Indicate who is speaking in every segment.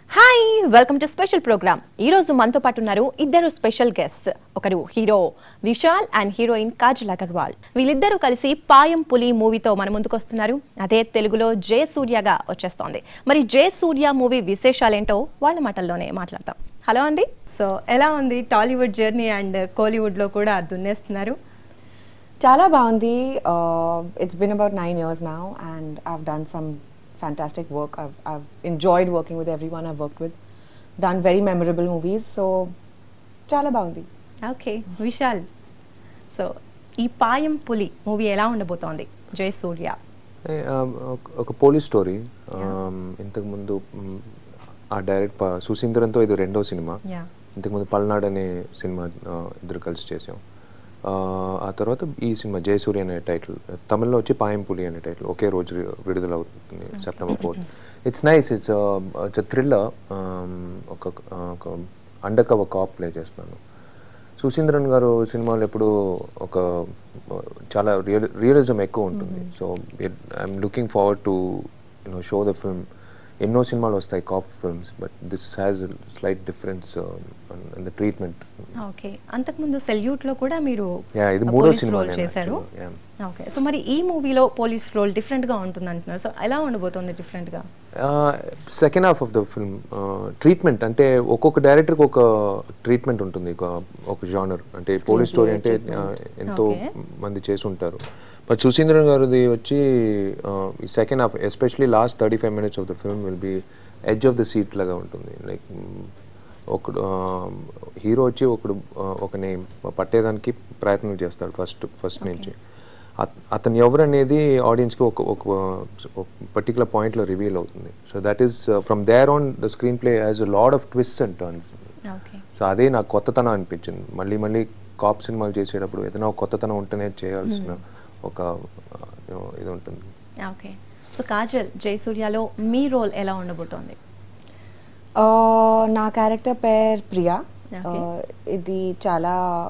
Speaker 1: Hi welcome to special programme ఈ రోజు మనతో పాటు ఉన్నారు ఇద్దరు స్పెషల్ గెస్ట్ ఒకరు hero Vishal and heroine Kajal Aggarwal వీళ్ళిద్దరూ కలిసి పాయం పులి మూవీతో మన ముందుకు వస్తున్నారు అదే తెలుగులో జే సూర్యగా వచ్చేస్తోంది మరి జే సూర్య మూవీ విశేషాలేంటో వాళ్ళ మాటల్లోనే మాట్లాడతాం హలో అండి సో ఎలా ఉంది టాలీవుడ్ జర్నీ అండ్ కోలీవుడ్ లో కూడా దున్నేస్తున్నారు
Speaker 2: Chala Baundi, uh, it's been about nine years now, and I've done some fantastic work. I've, I've enjoyed working with everyone I've worked with, done very memorable movies. So, Chala Baundi.
Speaker 1: Okay Vishal so ఈ పాయం పులి movie ఎలా ఉండబోతోంది జయ సూర్య
Speaker 3: ఏ, ఆ, ఒక- ఒక police story ఇంతకుముందు మ్, ఆ direct ప- సుశీంద్రంతో ఇది రెండో సినిమా
Speaker 1: యా
Speaker 3: ఇంతకుముందు పల్నాడు అనే సినిమా ఆ, ఇద్దరు కలిసి చేసాం ఆ, ఆ తర్వాత ఈ సినిమా జయసూర్య అనే టైటిల్ తమిళ్లో వచ్చి పాయంపులి అనే టైటిల్ ఒకే రోజు విడుదల అవుతుంది September fourth it's nice it's it's thriller ఒక ఒక అండర్ కవర్ కాప్ ప్లే చేస్తున్నాను సుశీంద్రన్ గారు సినిమాలు ఎప్పుడు ఒక చాలా రియల్ రియలిజం ఎక్కువ ఉంటుంది so I'm looking forward to you know show the film ఎన్నో సినిమాలు వస్తాయి cop films but this has slight difference in the treatment
Speaker 1: okay అంతకుముందు సెల్యూట్ లో కూడా మీరు
Speaker 3: Yeah, ఇది
Speaker 1: ఆ
Speaker 3: మూడో
Speaker 1: పోలీస్
Speaker 3: సినిమా
Speaker 1: రోల్
Speaker 3: నేను
Speaker 1: చేశారు
Speaker 3: actually, yeah.
Speaker 1: ఓకే సో మరి ఈ మూవీలో పోలీస్ రోల్ డిఫరెంట్ గా ఉంటుంది అంటున్నారు సో ఎలా ఉండబోతోంది డిఫరెంట్ గా
Speaker 3: second half of the film treatment అంటే ఒక్కొక్క డైరెక్టర్కి ఒక ట్రీట్మెంట్ ఉంటుంది ఒక ఒక జానర్ అంటే పోలీస్ స్టోరీ అంటే uh, ఎంతో
Speaker 1: Okay.
Speaker 3: మంది చేసి ఉంటారు బట్ సుశీంద్రన్ గారిది వచ్చి uh, ఈ second half especially last thirty five minutes of the film will be edge of the seat లాగా ఉంటుంది లైక్ ఒకడు హీరో వచ్చి ఒకడు uh, ఒకని పట్టేదానికి ప్రయత్నం చేస్తాడు ఫస్ట్ ఫస్ట్ నుంచి అత- అతను ఎవరు అనేది ఆడియన్స్కి ఒక ఒక పర్టికులర్ పాయింట్లో రివీల్ అవుతుంది so that is from there on the screenplay as a lot of twist and turns
Speaker 1: okay
Speaker 3: so అదే నాకు కొత్తతనం అనిపించింది మళ్ళీ మళ్ళీ కాప్ సినిమాలు చేసేటప్పుడు ఏదైనా ఒక కొత్తతనం ఉంటేనే చేయాల్సిన ఒక uh, you know, ఇది ఉంటుంది
Speaker 1: ఓకే సో కాజల్ జయసూర్యలో మీ రోల్ ఎలా ఉండబోతోంది
Speaker 2: Uh, నా క్యారెక్టర్ పేర్ ప్రియా
Speaker 1: Okay.
Speaker 2: ఇది చాలా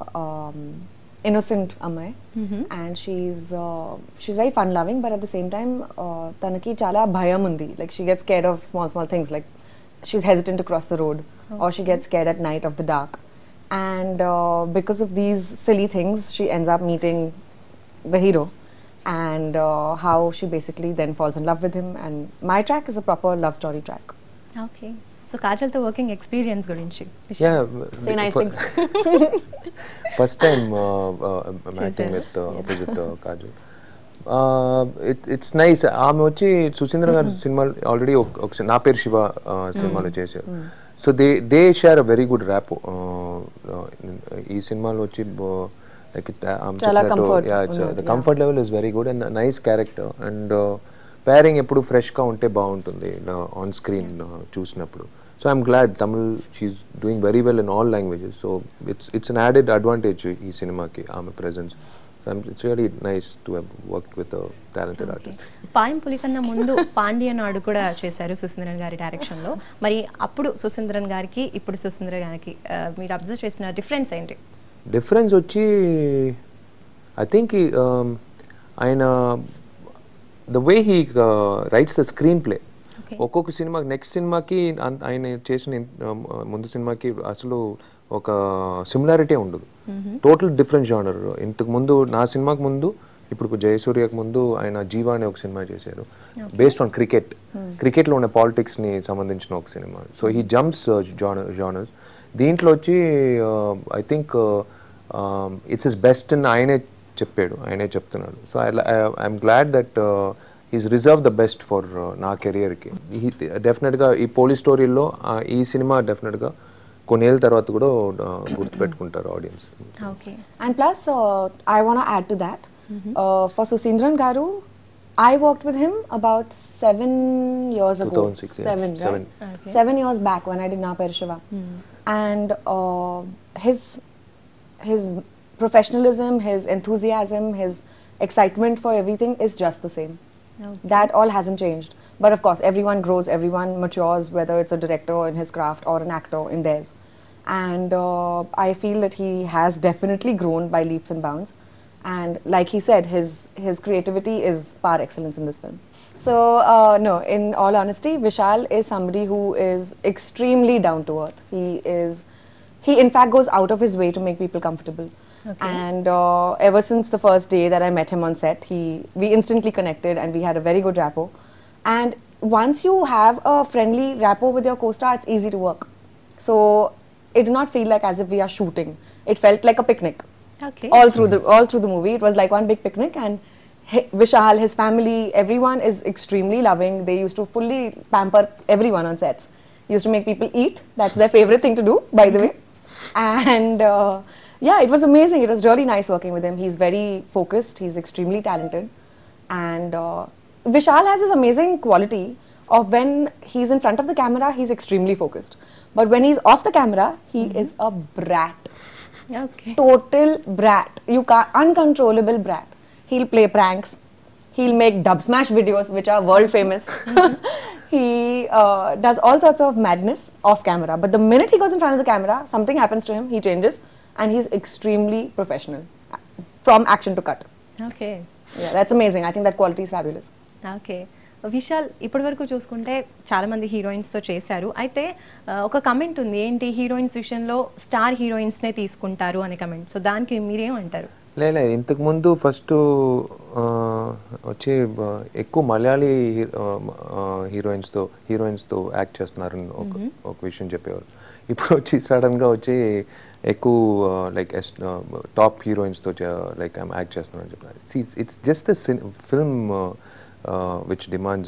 Speaker 2: ఇన్నోసెంట్ అమ్మాయి and she's she's very fun loving but at the same time తనకి చాలా భయం ఉంది like she gets scared of small small things like she's hesitant to cross the road or she gets scared at night of the dark and because of these silly things she ends up meeting the hero and uh, how she basically then falls in love with him and my track is a proper love story track
Speaker 1: okay so కాజల్తో working experience గురించి
Speaker 3: Yeah,
Speaker 2: Say nice
Speaker 3: for-
Speaker 2: things.
Speaker 3: First time acting with opposite Kajal it's nice ఆమె వచ్చి సుశీంద్ర గారి cinema already ఒక నా పేరు Shiva uh, సినిమాలో చేశారు so they they share a very good rapport ఈ సినిమాలో వచ్చి లైక్
Speaker 2: చాలా comfort ఉంది,
Speaker 3: the
Speaker 2: yeah.
Speaker 3: Comfort level is very good and nice character and pairing ఎప్పుడు ఫ్రెష్గా ఉంటే బాగుంటుంది ఆన్ స్క్రీన్ చూసినప్పుడు so I'm glad Tamil she's doing very well in all languages so it's it's an added advantage ఈ సినిమాకి ఆమె presence so it's really nice to have work with talented artist
Speaker 1: Payam పులి కన్నా ముందు పాండ్య నాడు కూడా చేశారు సుశీంద్రన్ గారి డైరెక్షన్ లో మరి అప్పుడు సుశీంద్రన్ గారికి ఇప్పుడు సుశీంద్ర గారికి ఆ, మీరు అబ్జర్వ్ చేసిన డిఫరెన్స్ ఏంటి
Speaker 3: డిఫరెన్స్ వచ్చి ఐ థింక్ ఆయన the way he writes the screenplay
Speaker 1: Okay.
Speaker 3: ఒక్కొక్క సినిమా నెక్స్ట్ సినిమాకి అన్- ఆయన చేసిన ఇన్- uh, ముందు సినిమాకి అసలు ఒక సిమిలారిటీ ఉండదు టోటల్ డిఫరెంట్ జానర్ ఇంతకు ముందు నా సినిమాకి ముందు ఇప్పుడు జయసూర్యకు ముందు ఆయన జీవా అనే ఒక సినిమా చేశారు బేస్డ్ ఆన్ క్రికెట్ క్రికెట్లో ఉన్న పాలిటిక్స్ ని సంబంధించిన ఒక సినిమా సో హీ జంప్స్ జానర్స్ దీంట్లో వచ్చి I think it's is best అని ఆయనే చెప్పాడు ఆయనే చెప్తున్నాడు so I I'm glad that is reserve the best for నా కెరియర్కి డెఫినెట్గా ఈ పోలీస్ స్టోరీలో ఈ సినిమా డెఫినెట్గా కొన్నేళ్ళ తర్వాత కూడా uh, గుర్తుపెట్టుకుంటారు audience
Speaker 1: okay
Speaker 2: and plus uh, i want to add to that uh, for susindran garu i worked with him about seven years ago
Speaker 3: 2006, yeah.
Speaker 2: seven right
Speaker 3: Seven.
Speaker 1: Okay.
Speaker 2: seven years back when i did na Shiva. and uh, his his professionalism his enthusiasm his excitement for everything is just the same that all hasn't changed. But of course, everyone grows, everyone matures, whether it's a director in his craft or an actor in theirs. And uh, I feel that he has definitely grown by leaps and bounds. And like he said, his, his creativity is par excellence in this film. So, uh, no, in all honesty, Vishal is somebody who is extremely down to earth. He is, he in fact goes out of his way to make people comfortable.
Speaker 1: Okay.
Speaker 2: And uh, ever since the first day that I met him on set, he, we instantly connected and we had a very good rapport. And once you have a friendly rapport with your co-star, it's easy to work. So, it did not feel like as if we are shooting. It felt like a picnic
Speaker 1: okay
Speaker 2: all through the all through the movie. It was like one big picnic, and hi- Vishal, his family, everyone is extremely loving. They used to fully pamper everyone on sets. Used to make people eat. That's their favorite thing to do, by the way. And uh, yeah, it was amazing. It was really nice working with him. He's very focused. He's extremely talented, and uh, Vishal has this amazing quality of when he's in front of the camera, he's extremely focused. But when he's off the camera, he is a brat
Speaker 1: okay
Speaker 2: total brat. You can't uncontrollable brat. He'll play pranks. He'll make dub smash videos which are world famous. he uh, does all sorts of madness off camera. But the minute he goes in front of the camera, something happens to him. He changes, and he's extremely professional from action to cut.
Speaker 1: Okay
Speaker 2: Yeah, that's amazing. I think that quality is fabulous.
Speaker 1: Okay Vishal ఇప్పటి వరకు చూసుకుంటే చాలా మంది హీరోయిన్స్తో చేశారు అయితే ఆ, ఒక comment ఉంది ఏంటి హీరోయిన్స్ విషయంలో స్టార్ హీరోయిన్స్నే తీసుకుంటారు అనే కమెంట్ సో దానికి మీరేమంటారు
Speaker 3: లే లే, ఇంతకు ముందు ఫస్ట్ వచ్చి ఆ, ఎక్కువ మలయాళీ హీ- ఆ, ఆ, హీరోయిన్స్తో హీరోయిన్స్తో యాక్ట్ చేస్తున్నారని ఒక ఒక విషయం చెప్పేవారు ఇప్పుడు వచ్చి సడన్గా వచ్చి ఎక్కువ లైక్ ఎస్ టాప్ హీరోయిన్స్తో లైక్ ఐమ్ యాక్ట్ చేస్తున్నాను చెప్పినారు it's just the film which demands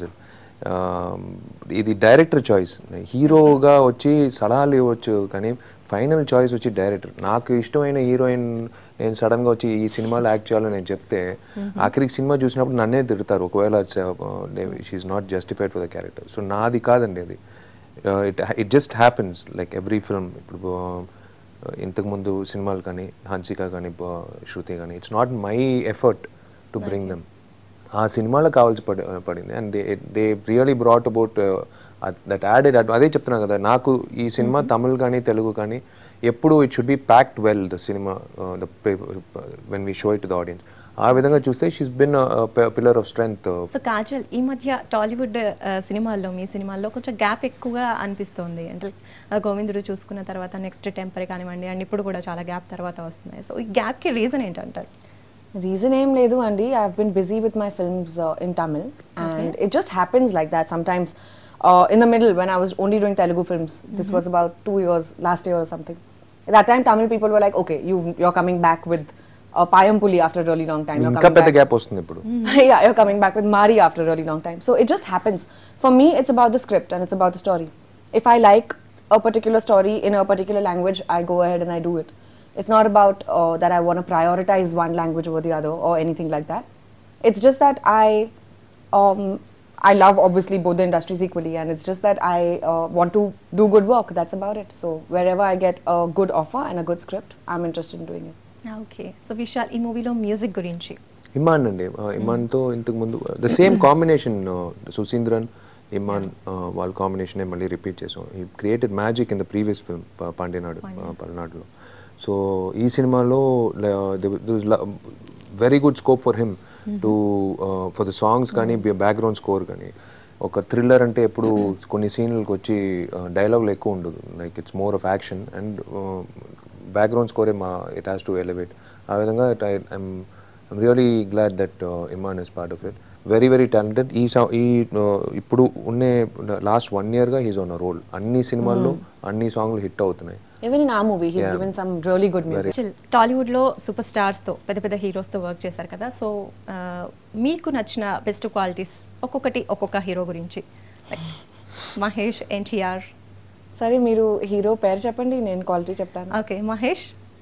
Speaker 3: ఇది డైరెక్టర్ చాయిస్ హీరోగా వచ్చి సలహాలు ఇవ్వచ్చు కానీ ఫైనల్ చాయిస్ వచ్చి డైరెక్టర్ నాకు ఇష్టమైన హీరోయిన్ నేను సడన్గా వచ్చి ఈ సినిమాలో యాక్ట్ చేయాలని నేను చెప్తే ఆఖరికి సినిమా చూసినప్పుడు నన్నే తిడతారు ఒకవేళ she's not justified for the character so నాది కాదండి అది it it just happens like every film ఇప్పుడు uh, ఇంతకుముందు సినిమాలు కానీ హన్సిక కానీ uh, శృతి కానీ it's not my effort to bring them ఆ సినిమాలో కావాల్సి పడి పడింది and they they really brought about that added అదే చెప్తున్నా కదా నాకు ఈ సినిమా తమిళ్ కానీ తెలుగు కానీ ఎప్పుడు it should be packed well the సినిమా the when we show it the audience ఆ విధంగా చూస్తే she's been pillar of strength
Speaker 1: so Kajal ఈ మధ్య టాలీవుడ్ ఆ, సినిమాల్లో మీ సినిమాల్లో కొంచెం గ్యాప్ ఎక్కువగా అనిపిస్తోంది అంటే ఆ, గోవిందుడు చూసుకున్న తర్వాత నెక్స్ట్ టెంపర్ కానివ్వండి అండ్ ఇప్పుడు కూడా చాలా గ్యాప్ తర్వాత వస్తున్నాయి సో ఈ గ్యాప్కి రీజన్ ఏంటంటారు
Speaker 2: Reason aim ledu Andy. I've been busy with my films uh, in Tamil, and it just happens like that. Sometimes, uh, in the middle, when I was only doing Telugu films, this was about two years, last year or something. At that time, Tamil people were like, "Okay, you you're coming back with uh, Payampuli after a really long time. You're
Speaker 3: ఇంకా
Speaker 2: coming
Speaker 3: పెద్ద
Speaker 2: back
Speaker 3: gap వస్తుంది ఇప్పుడు
Speaker 2: yeah, you're coming back with Mari after a really long time. So it just happens. For me, it's about the script and it's about the story. If I like a particular story in a particular language, I go ahead and I do it. It's not about uh, that I want to prioritize one language over the other or anything like that. It's just that I, um, I love obviously both the industries equally, and it's just that I uh, want to do good work. That's about it. So wherever I get a good offer and a good script, I'm interested in doing it.
Speaker 1: Okay so Vishal ఈ మూవీలో music గురించి
Speaker 3: ఇమాన్ అండి ఆ, ఇమాన్తో ఇంతకు ముందు the same combination Suseenthiran Imman ఆ, వాళ్ళ కాంబినేషన్ మళ్ళీ రిపీట్ చేసాం he created magic in the previous film Pandiyanadu ఆ, పల్నాడులో సో ఈ సినిమాలో very good scope for him to for the songs కానీ బ్యాక్గ్రౌండ్ స్కోర్ కానీ ఒక థ్రిల్లర్ అంటే ఎప్పుడు కొన్ని సీన్లకు వచ్చి డైలాగులు ఎక్కువ ఉండదు like it's more of action and background స్కోరే మా ఇట్ హ్యాస్ టు ఎలివేట్ ఆ విధంగా I'm I'm really glad that Imman is part of it very very talented ఈ సా- ఈ uh, ఇప్పుడు ఉన్నే లాస్ట్ వన్ ఇయర్గా హీస్ ఆన్ అ రోల్ అన్ని సినిమాల్లో అన్ని సాంగ్లు హిట్ అవుతున్నాయి
Speaker 2: Even in our movie, he's
Speaker 3: Yeah.
Speaker 2: given some really good music.
Speaker 1: చిల్ టాలీవుడ్లో సూపర్ స్టార్స్తో పెద్ద పెద్ద హీరోస్తో వర్క్ చేశారు కదా సో ఆ, మీకు నచ్చిన బెస్ట్ క్వాలిటీస్ ఒక్కొక్కటి ఒక్కొక్క హీరో గురించి Like మహేష్ ఎన్టీఆర్
Speaker 2: సరే మీరు హీరో పేరు చెప్పండి నేను క్వాలిటీ చెప్తాను
Speaker 1: okay Mahesh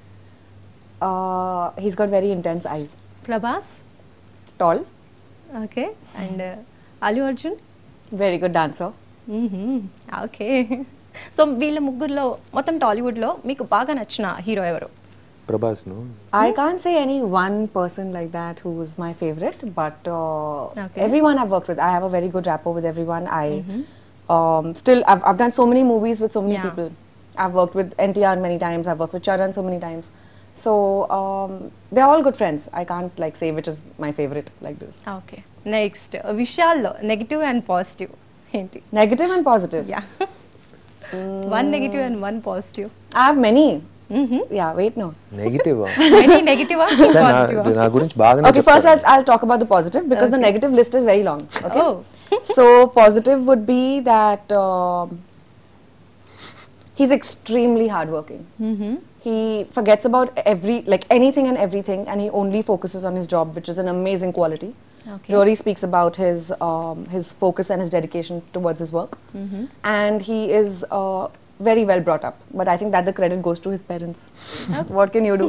Speaker 2: he's got very intense eyes
Speaker 1: Prabhas
Speaker 2: tall
Speaker 1: okay and Allu Arjun
Speaker 2: very good dancer
Speaker 1: okay so వీళ్ళ ముగ్గురులో మొత్తం టాలీవుడ్లో మీకు బాగా నచ్చిన హీరో ఎవరు
Speaker 3: ప్రభాస్ను
Speaker 2: I can't say any one person like that who is my favorite, but uh,
Speaker 1: Okay.
Speaker 2: everyone I've worked with, I have a very good rapport with everyone. I um, still, I've, I've done so many movies with so many
Speaker 1: Yeah.
Speaker 2: people. I've worked with NTR many times. I've worked with Charan so many times. So um, they're all good friends. I can't like say which is my favorite like this.
Speaker 1: Okay next విషయాల్లో negative and positive ఏంటి
Speaker 2: Negative and positive.
Speaker 1: Yeah one negative and one positive
Speaker 2: I have many. Yeah, wait, no.
Speaker 3: Negative
Speaker 1: many negative positive
Speaker 3: నా గురించి బాగానే
Speaker 2: Okay, first
Speaker 3: చెప్తారు.
Speaker 2: I'll, I'll talk about the positive because the negative list is very long. Okay.
Speaker 1: Oh.
Speaker 2: so positive would be that um, he's extremely hardworking. He forgets about every like anything and everything, and he only focuses on his job, which is an amazing quality.
Speaker 1: Okay.
Speaker 2: Rory speaks about his um, his focus and his dedication towards his work, and he is uh, very well brought up. But I think that the credit goes to his parents. what can you do?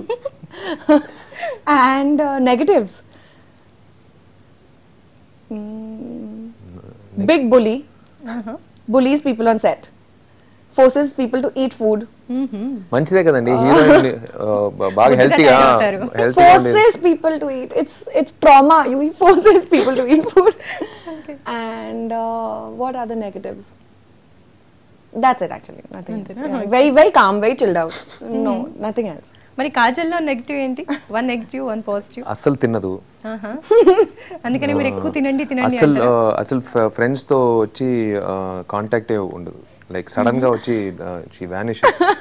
Speaker 2: and uh, negatives. Mm, big bully. Bullies people on set. Forces people to eat food.
Speaker 3: మంచిదే కదండి heroine బాగా
Speaker 1: బుద్ధిగా
Speaker 3: హెల్తీగా
Speaker 1: తయారవుతారు.
Speaker 3: హెల్తీగా
Speaker 2: forces people to eat. It's it's trauma. You he forces people to eat food. And uh, what are the negatives? That's it actually. Nothing. else. Yeah, Very very calm, very chilled out. No, nothing else.
Speaker 1: మరి కాజల్లో negative ఏంటి one negative one positive
Speaker 3: అస్సలు తినదు
Speaker 1: అందుకని మీరు ఎక్కువ తినండి తినండి
Speaker 3: అసలు
Speaker 1: అంటారా?
Speaker 3: ఆ, అసలు ఫ్రెండ్స్ తో వచ్చి కాంటాక్టే ఉండదు లైక్ సడన్ గా వచ్చి షీ వ్యానిష్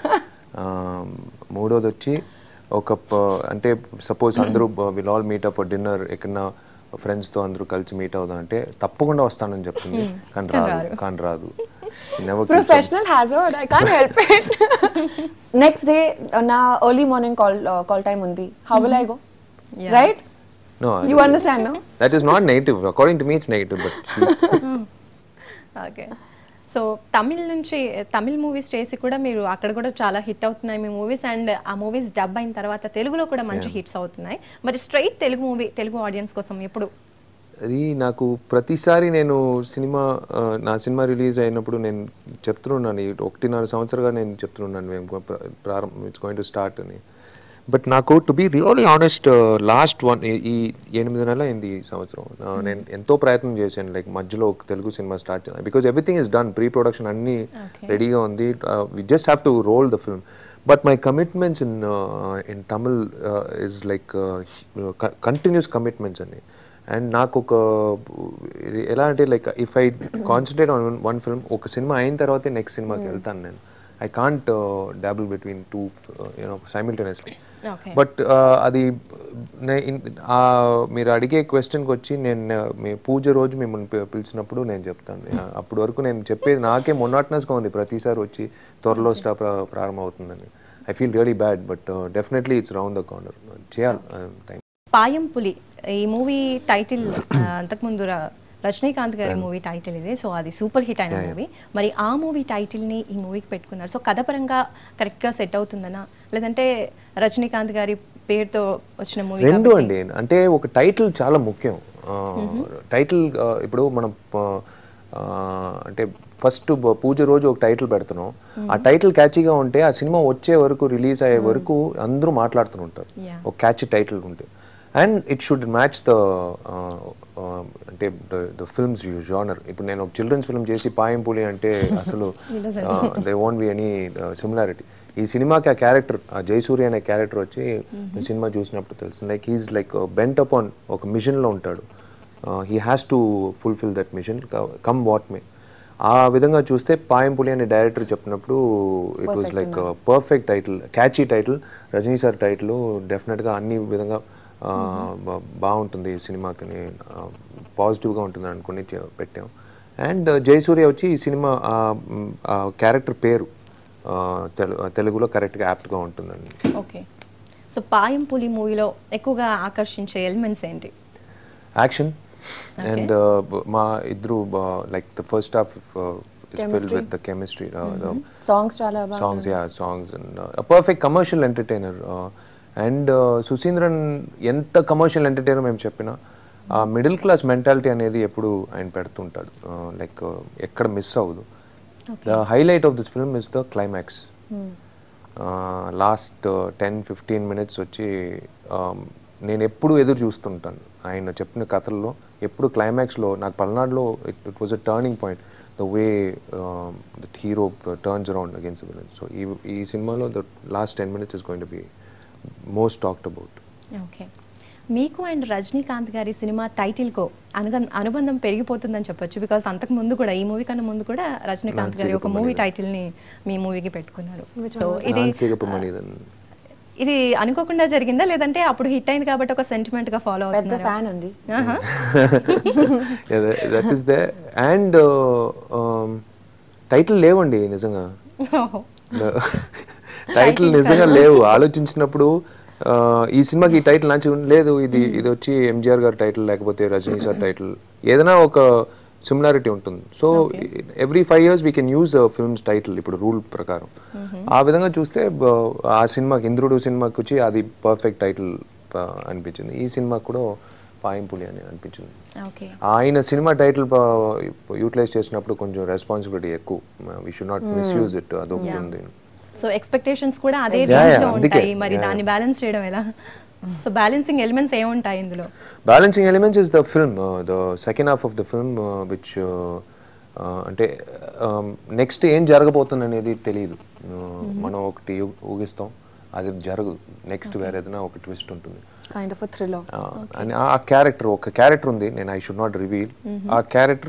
Speaker 3: మూడోది వచ్చి ఒక ప- అంటే సపోజ్ అందరూ will all meet up for dinner ఎక్కడన్నా ఫ్రెండ్స్ తో అందరూ కలిసి మీట్ అవుదాం అంటే తప్పకుండా వస్తానని చెప్తుంది కానీ రాదు కానీ రాదు Never keeps up.
Speaker 2: Professional hazard. I can't help it. Next day, uh, na early morning call uh, call time undi. How will I go?
Speaker 1: Yeah.
Speaker 2: Right?
Speaker 3: No,
Speaker 2: You understand, no?
Speaker 3: That is not negative. According to me, it's negative. But she-
Speaker 1: okay so Tamil నుంచి Tamil movies చేసి కూడా మీరు అక్కడ కూడా చాలా hit అవుతున్నాయి మీ movies and ఆ మూవీస్ డబ్ అయిన తర్వాత తెలుగులో కూడా మంచి హిట్స్ అవుతున్నాయి మరి straight Telugu movie Telugu audience కోసం ఎప్పుడు
Speaker 3: అది నాకు ప్రతిసారి నేను సినిమా ఆ, నా సినిమా రిలీజ్ అయినప్పుడు నేను చెప్తున్నాను ఈ ఒకటిన్నర సంవత్సరాలుగా నేను చెప్తున్నాను మేము ప్ర- ప్రారంభం ఇట్స్ గోయింగ్ టు స్టార్ట్ అని బట్ నాకు to be really honest last one ఈ ఎనిమిది నెలలు అయింది ఈ సంవత్సరం ఆ, నేను ఎంతో ప్రయత్నం చేశాను లైక్ మధ్యలో ఒక తెలుగు సినిమా స్టార్ట్ చేయాలి because everything is done pre production అన్నీ రెడీగా ఉంది we just have to roll the film but my commitments in in Tamil is like continuous commitments అండి అండ్ నాకు ఒక ఇది ఎలా అంటే like if I concentrate on one film ఒక సినిమా అయిన తర్వాతే నెక్స్ట్ సినిమాకి వెళ్తాను నేను I can't dabble between two you know simultaneously
Speaker 1: okay
Speaker 3: but అది నే- ఇన్- ఆ మీరు అడిగే క్వశ్చన్కి వచ్చి నేను uh, మీ పూజ రోజు మిమ్మల్ని పి- పిలిచినప్పుడు నేను చెప్తాను Yeah, అప్పటి వరకు నేను చెప్పేది నాకే మొనాట్నస్గా ఉంది ప్రతిసారి వచ్చి త్వరలో స్టా ప్రారంభం అవుతుందని I feel really bad but definitely it's round the corner చేయాలి టైం
Speaker 1: పాయం పులి ఈ మూవీ టైటిల్ అంతకుముందు ర- రజనీకాంత్ గారి మూవీ టైటిల్ ఇది సో అది సూపర్ హిట్ అయిన మూవీ మరి ఆ మూవీ టైటిల్ని ఈ మూవీకి పెట్టుకున్నారు సో కథపరంగా కరెక్ట్గా సెట్ అవుతుందనా లేదంటే రజనీకాంత్ గారి పేరుతో వచ్చిన మూవీ
Speaker 3: రెండు అండి అంటే ఒక టైటిల్ చాలా ముఖ్యం టైటిల్ ఇప్పుడు మనం ఆ, ఆ, అంటే ఫస్ట్ పూజ రోజు ఒక టైటిల్ పెడుతున్నాం ఆ టైటిల్ క్యాచీగా ఉంటే ఆ సినిమా వచ్చే వరకు రిలీజ్ అయ్యే వరకు అందరూ మాట్లాడుతుంటారు
Speaker 1: Yeah.
Speaker 3: ఒక క్యాచీ టైటిల్ ఉంటే and it should match the అంటే ద ఫిల్మ్స్ జానర్ ఇప్పుడు నేను ఒక చిల్డ్రన్స్ ఫిల్మ్ చేసి పాయంపూలి అంటే అసలు they won't be any similarity ఈ సినిమాకి ఆ క్యారెక్టర్ ఆ జయసూర్య అనే క్యారెక్టర్ వచ్చి ఈ సినిమా చూసినప్పుడు తెలుసు like he's like bent upon ఒక మిషన్లో ఉంటాడు he has to fulfil that mission come what may ఆ విధంగా చూస్తే పాయంపులి అనే డైరెక్టర్ చెప్పినప్పుడు it was like perfect title catchy title Rajani sir title డెఫినెట్గా అన్ని విధంగా ఆ, బా- బాగుంటుంది ఈ సినిమాకి పాజిటివ్గా ఉంటుంది అనుకుని చే- పెట్టాం అండ్ జయసూర్య వచ్చి ఈ సినిమా ఆ క్యారెక్టర్ పేరు ఆ, తెలు- తెలుగులో కరెక్ట్గా యాప్ట్గా ఉంటుందండి
Speaker 1: ఓకే సో పాయం పులి మూవీలో ఎక్కువగా ఆకర్షించే ఎలిమెంట్స్ ఏంటి
Speaker 3: యాక్షన్ అండ్ మా ఇద్దరు like the first half is filled with the chemistry
Speaker 2: Songs chala baga.
Speaker 3: Songs yeah songs and perfect commercial entertainer and Suseenthiran ఎంత కమర్షియల్ ఎంటర్టైనర్ మేము చెప్పినా ఆ మిడిల్ క్లాస్ మెంటాలిటీ అనేది ఎప్పుడు ఆయన పెడుతుంటాడు లైక్ ఎక్కడ మిస్ అవ్వదు the highlight of this film is the climax last ten fifteen minutes వచ్చి um, నేను ఎప్పుడు ఎదురు చూస్తుంటాను ఆయన చెప్పిన కథల్లో ఎప్పుడు క్లైమాక్స్లో నాకు పల్నాడులో it it was a turning point the way that hero turns around against villain so ఈ ఈ సినిమాలో the last ten minutes is going to be most talked about
Speaker 1: okay మీకు అండ్ రజనీకాంత్ గారి సినిమా టైటిల్కో అనుగ అనుబంధం పెరిగిపోతుందని చెప్పొచ్చు బికాస్ అంతకు ముందు కూడా ఈ మూవీ కన్నా ముందు కూడా రజనీకాంత్ గారి ఒక మూవీ టైటిల్ని మీ మూవీకి పెట్టుకున్నారు సో ఇది
Speaker 3: సిగపమనిదన్
Speaker 2: ఇది అనుకోకుండా జరిగిందా లేదంటే అప్పుడు హిట్ అయింది కాబట్టి ఒక సెంటిమెంట్ గా ఫాలో
Speaker 4: పెద్ద
Speaker 2: అవుతుంది
Speaker 4: ఫ్యాన్ అండి
Speaker 3: that is they and title లేవండి నిజంగా టైటిల్ నిజంగా లేవు ఆలోచించినప్పుడు ఆ, ఈ సినిమాకి ఈ టైటిల్ నచ్చి లేదు ఇది ఇది వచ్చి ఎంజిఆర్ గారి టైటిల్ లేకపోతే రజనీ సార్ టైటిల్ ఏదైనా ఒక సిమిలారిటీ ఉంటుంది so every five years we can use films title ఇప్పుడు రూల్ ప్రకారం ఆ విధంగా చూస్తే బ- ఆ సినిమాకి ఇంద్రుడు సినిమాకి వచ్చి అది పర్ఫెక్ట్ టైటిల్ అనిపించింది ఈ సినిమాకి కూడా పాయింపులి అని అనిపించింది
Speaker 2: ఓకే
Speaker 3: ఆయన సినిమా టైటిల్ యూటిలైజ్ చేసినప్పుడు కొంచెం రెస్పాన్సిబిలిటీ ఎక్కువ we should not misuse it అదొకటి ఉంది
Speaker 2: సో ఎక్స్పెక్టేషన్స్ కూడా అదే
Speaker 3: Yeah,
Speaker 2: రేంజ్
Speaker 3: yeah,
Speaker 2: లో
Speaker 3: అందుకే.
Speaker 2: ఉంటాయి మరి
Speaker 3: Yeah.
Speaker 2: దాన్ని బ్యాలెన్స్ చేయడం ఎలా సో బ్యాలెన్సింగ్ ఎలిమెంట్స్ ఏముంటాయి ఇందులో
Speaker 3: balancing elements is the film the second half of the film which అంటే నెక్స్ట్ ఏం జరగబోతుంది అనేది తెలియదు Uh, మనం ఒకటి ఊ- ఊగిస్తాం అది జరగదు నెక్స్ట్ వేరే ఏదైనా ఒక ట్విస్ట్ ఉంటుంది
Speaker 4: kind of thriller
Speaker 3: Uh, and ఆ క్యారెక్టర్ ఒక క్యారెక్టర్ ఉంది నేను ఐ షుడ్ నాట్ రివీల్ ఆ character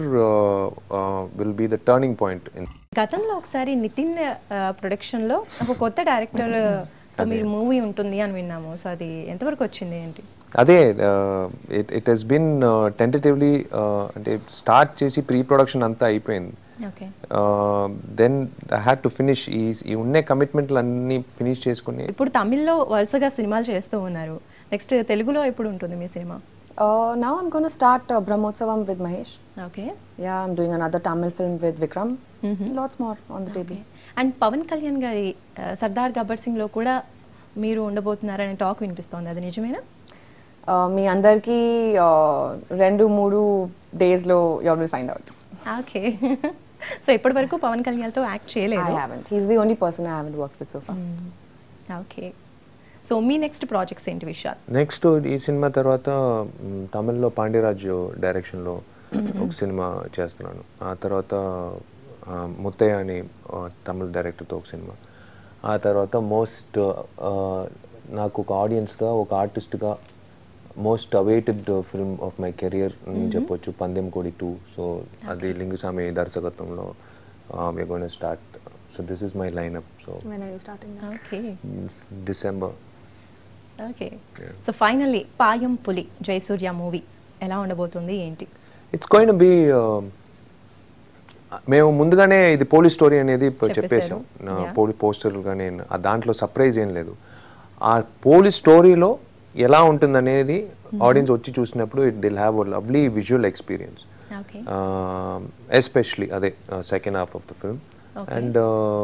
Speaker 3: will be the turning point
Speaker 2: గతంలో ఒకసారి నితిన్ ప్రొడక్షన్ లో ఒక కొత్త డైరెక్టర్ తో మీరు మూవీ ఉంటుంది అని విన్నాము సో అది ఎంతవరకు వచ్చింది ఏంటి
Speaker 3: అదే it it he's been tentatively అంటే స్టార్ట్ చేసి ప్రీ ప్రొడక్షన్ అంతా అయిపోయింది
Speaker 2: okay
Speaker 3: then I had to finish ఈ ఈ ఉన్న కమిట్మెంట్లు అన్నీ ఫినిష్ చేసుకుని
Speaker 2: ఇప్పుడు తమిళ్లో వరుసగా సినిమాలు చేస్తూ ఉన్నారు నెక్స్ట్ తెలుగులో ఎప్పుడు ఉంటుంది మీ సినిమా
Speaker 4: now I'm gonna start Brahmotsavam with Mahesh
Speaker 2: okay
Speaker 4: yeah I'm doing another Tamil film with Vikram lots more on the table
Speaker 2: and Pawan Kalyan గారి ఆ, సర్దార్ గబ్బర్ సింగ్ లో కూడా మీరు ఉండబోతున్నారనే టాక్ వినిపిస్తోంది అది నిజమేనా
Speaker 4: మీ అందరికీ uh, రెండు మూడు డేస్లో your will find out
Speaker 2: okay so ఇప్పటి వరకు పవన్ కళ్యాణ్తో యాక్ట్
Speaker 4: ఐ
Speaker 2: చేయలేదు
Speaker 4: haven't he's the only person I haven't work with so far
Speaker 2: okay so మీ నెక్స్ట్ ప్రాజెక్ట్స్ ఏంటి విషయాలు
Speaker 3: నెక్స్ట్ ఈ సినిమా తర్వాత మ్, తమిళ్లో పాండ్యరాజు డైరెక్షన్లో ఒక సినిమా చేస్తున్నాను ఆ తర్వాత ఆ, ముత్తయ్య అని ఆ, తమిళ డైరెక్టర్తో ఒక సినిమా ఆ తర్వాత మోస్ట్ నాకు ఒక ఆడియన్స్గా ఒక ఆర్టిస్ట్గా most awaited film of my career అని చెప్పొచ్చు పందెం కోడి టూ సో అది లింగుస్వామి దర్శకత్వంలో gonna start so this is my lineup so
Speaker 4: when I starting
Speaker 2: okay
Speaker 3: December
Speaker 2: okay so finally Paayum Puli Jayasurya movie ఎలా ఉండబోతుంది ఏంటి
Speaker 3: ఇట్స్ గోయింగ్ బి మేము ముందుగానే ఇది పోలీస్ స్టోరీ అనేది ప- చెప్పేసాం
Speaker 2: Yeah.
Speaker 3: పోలీస్ పోస్టర్లు కానీ ఆ దాంట్లో సర్ప్రైజ్ ఏం లేదు ఆ పోలీస్ స్టోరీలో ఎలా ఉంటుందనేది ఆడియన్స్ వచ్చి చూసినప్పుడు it will have lovely visual experience
Speaker 2: okay
Speaker 3: especially అదే second half of the film and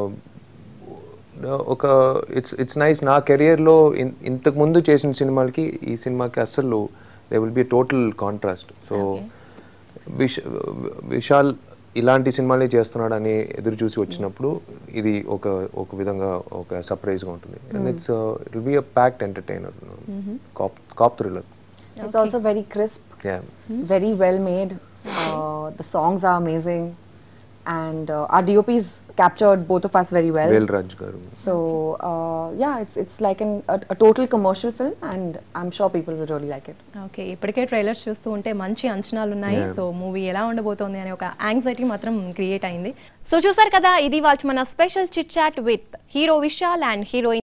Speaker 3: ఒక ఇట్స్ ఇట్స్ నైస్ నా కెరియర్లో ఇంతకు ముందు చేసిన సినిమాలకి ఈ సినిమాకి అస్సలు they will be total contrast so Vish Vishal ఇలాంటి సినిమాలే చేస్తున్నాడు అని ఎదురు చూసి వచ్చినప్పుడు ఇది ఒక ఒక విధంగా ఒక సర్ప్రైజ్గా ఉంటుంది and it's it will be a packed entertainer cop cop thriller
Speaker 4: It's also very crisp,
Speaker 3: yeah
Speaker 4: very well made. Uh, the songs are amazing, and uh, our DOPs captured both of us very well.
Speaker 3: Vel Raj garu
Speaker 4: So uh, yeah, it's it's like an, a, a total commercial film, and I'm sure people will really like it.
Speaker 2: Okay ఇప్పటికే trailers చూస్తూ ఉంటే మంచి అంచనాలు ఉన్నాయి so movie ఎలా ఉండబోతోంది అనే ఒక యాంగ్జైటీ మాత్రం క్రియేట్ అయింది
Speaker 1: సో చూసారు కదా ఇది వాళ్ళ మన special chit chat with hero Vishal and heroine